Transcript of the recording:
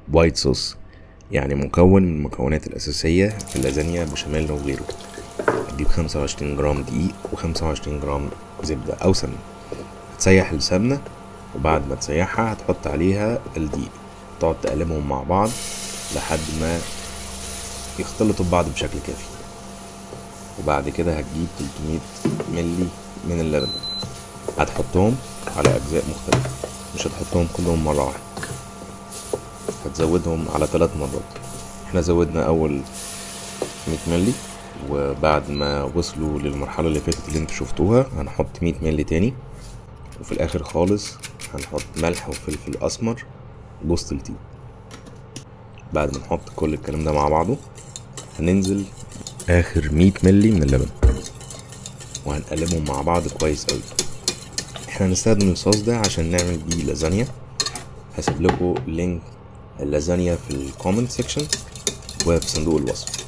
وايت صوص يعني مكون من المكونات الأساسية في اللازانيا بشاميل وغيره هتجيب خمسة وعشرين جرام دقيق وخمسة وعشرين جرام زبدة أو سمنة هتسيح السمنة وبعد ما تسيحها هتحط عليها الدقيق تقعد تقلبهم مع بعض لحد ما يختلطوا ببعض بشكل كافي وبعد كده هتجيب 300 ملي من اللبن هتحطهم على أجزاء مختلفة مش هتحطهم كلهم مرة واحدة هتزودهم على ثلاث مرات احنا زودنا أول 100 ملي وبعد ما وصلوا للمرحلة اللي فاتت اللي انتوا شفتوها هنحط 100 ملي تاني وفي الآخر خالص هنحط ملح وفلفل أسمر وجوز الطيب بعد ما نحط كل الكلام ده مع بعضه هننزل آخر 100 ملي من اللبن وهنقلبهم مع بعض كويس أوي احنا هنستخدم الصوص ده عشان نعمل بيه لازانيا هسيب لكم لينك اللازانيا في الكومنت سيكشن وفي صندوق الوصف